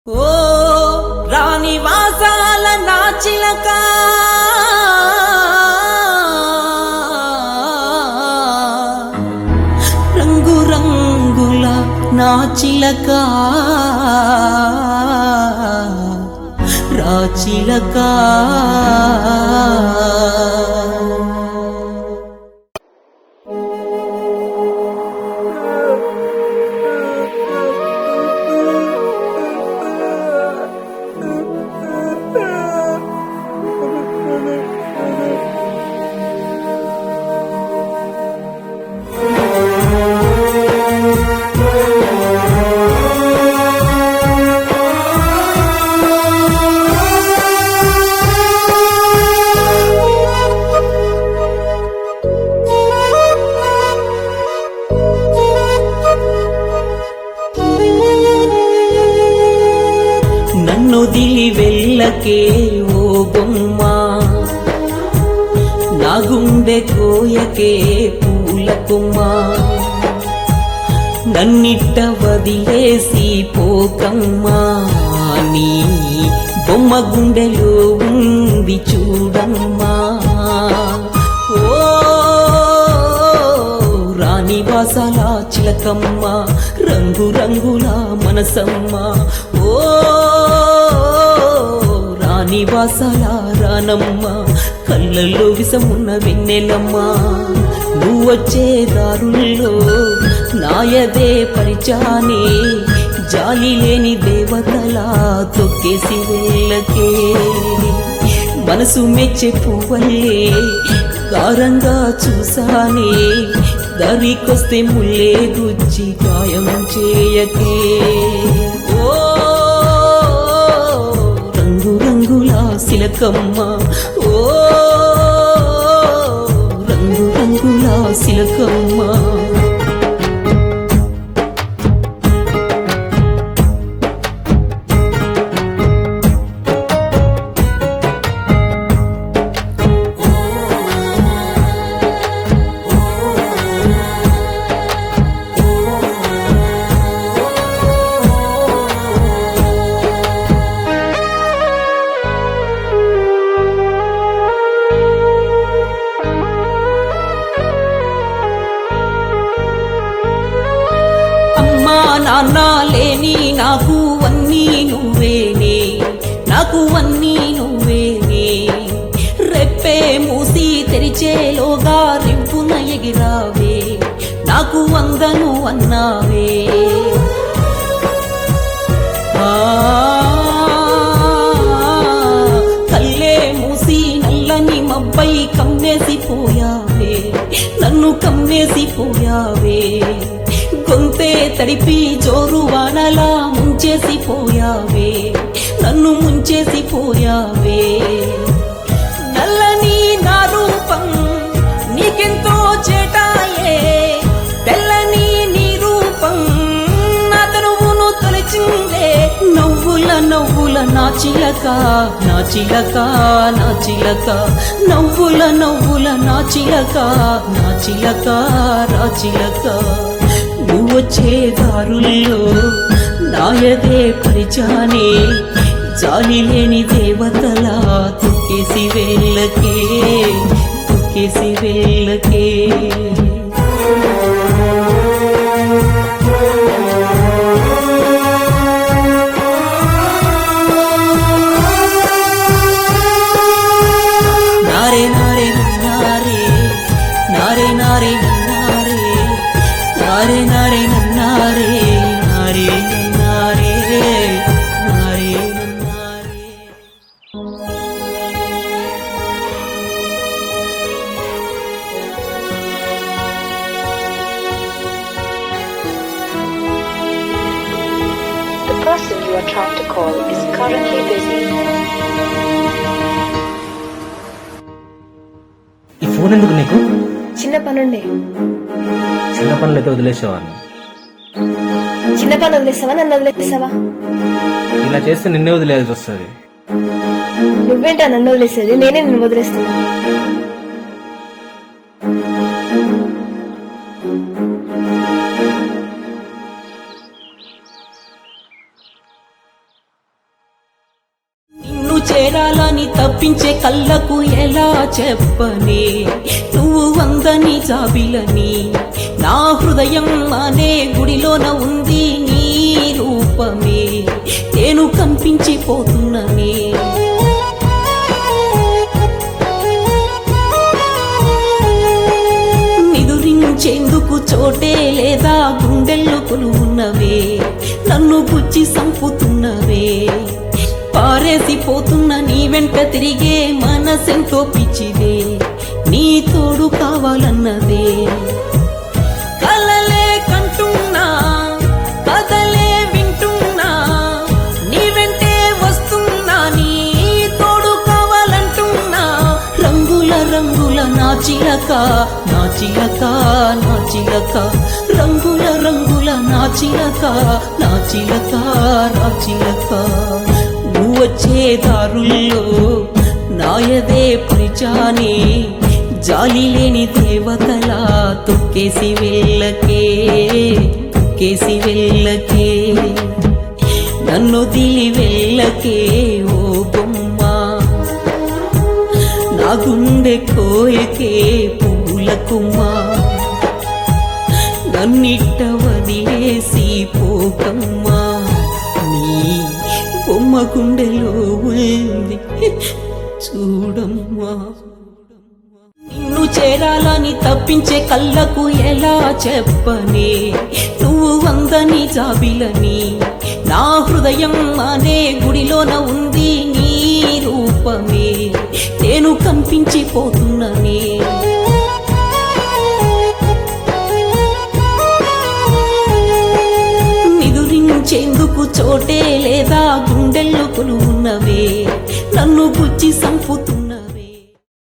ఓ రాణి వాసాల నా చిలక రంగు రంగుల నా చిలక రా చిలక నన్ను దిలి వెళ్ళకే ఓ బొమ్మ నా గుండె కోయకే పూల కొమ్మ నన్నిట్ట వదిలేసి పోకమ్మా నీ బొమ్మ గుండెలో ఉంది చూడమ్మా ఓ రాణి వాసాల చిలకమ్మ రంగు రంగుల మనసమ్మ ఓ రాణి వాసాల రానమ్మ కళ్ళల్లో విసమున్న వెన్నెలమ్మ నువ్వు వచ్చే దారుల్లో నాయదే పరిచానే జాలి లేని దేవతలా తొక్కేసి వెళ్ళకే మనసు మెచ్చే పువ్వల్లే గారంగా చూసానే దారికొస్తే ముల్లే గుచ్చి గాయం చేయకే ఓ రంగు రంగుల సిలకమ్మ ఓ రంగు రంగుల సిలకమ్మ అమ్మా నాన్న లేని నాకు అన్నీ నువ్వేనే నాకు అన్నీ నువ్వేనే రెప్పే మూసి తెరిచేలోగా రింపున ఎగిరావే నాకు వందను అన్నావే ఆ, కల్లే మూసి నల్లని మబ్బై కమ్మేసి పోయావే నన్ను కమ్మేసి పోయావే గొంతే తడిపి జోరు వానలా ముంచేసి పోయావే నన్ను ముంచేసి పోయావే నల్లని నా రూపం నీకెంతో చేటాయే తెల్లని నీ రూపం నా తనువును తొలచిందే నవ్వుల నవ్వుల నా చిలక నా చిలక నా చిలక నవ్వుల నవ్వుల నా చిలక నా చిలక రా చిలక నువ్వొచ్చే దారుల్లో నాయదే పరిచానే జాలి లేని దేవతలా తొక్కేసి వెళ్ళకే తొక్కేసి వెళ్ళకే నారే నారే నన్నారే నారే నారే నన్నారే నారే నారే నన్నారే నారే నన్నారే నారే నన్నారే The person you are trying to call is currently busy. ఈ ఫోన్ ఎందుకు నీకు చిన్న పనుండే చిన్న పనులు అయితే వదిలేసేవాడిని చిన్న పని వదిలేస్తావా నన్ను వదిలేస్తావా ఇలా చేస్తే నిన్నే వదిలేయాల్సి వస్తుంది నువ్వేంటా నన్ను వదిలేసేది నేనే నిన్ను వదిలేస్తున్నా చేరాలని తప్పించే కళ్ళకు ఎలా చెప్పనే నువ్వు వందని జాబిలని నా హృదయం అనే గుడిలోన ఉంది నీ రూపమే నేను కనిపించిపోతున్ననే నిదురించేందుకు చోటే లేదా గుండెల్లో కొలువున్నవే నన్ను గుచ్చి సంపుతున్నవే పారేసిపోతున్న నీ వెంట తిరిగే మనసెంతో పిచ్చిదే నీ తోడు కావాలన్నదే కలలే కంటున్నా కథలే వింటున్నా నీ వెంటే వస్తున్నా నీ తోడు కావాలంటున్నా రంగుల రంగుల నా చిలక నా చిలక నా చిలక రంగుల రంగుల నా చిలక నా చిలక నా చిలక నువ్వు వచ్చే దారుల్లో నాయదే పరిచానే జాలి లేని దేవతలా తొక్కేసి వెళ్ళకే తొక్కేసి వెళ్ళకే నన్ను దిలి వెళ్ళకే ఓ బొమ్మ నా గుండె కోయకే పూల కుమ్మ నన్నిట్ట వదిలేసి పోకమ్మా నీ బొమ్మ గుండెలో ఉంది చూడమ్మా నిన్ను చేరాలని తప్పించే కళ్ళకు ఎలా చెప్పనే నువ్వు వందని జాబిలని నా హృదయం అనే గుడిలోన ఉంది నీ రూపమే నేను కనిపించిపోతున్ననే నిదురించేందుకు చోటే లేదా గుండెల్లో కొలువున్నవే నన్ను గుచ్చి సంపుతున్న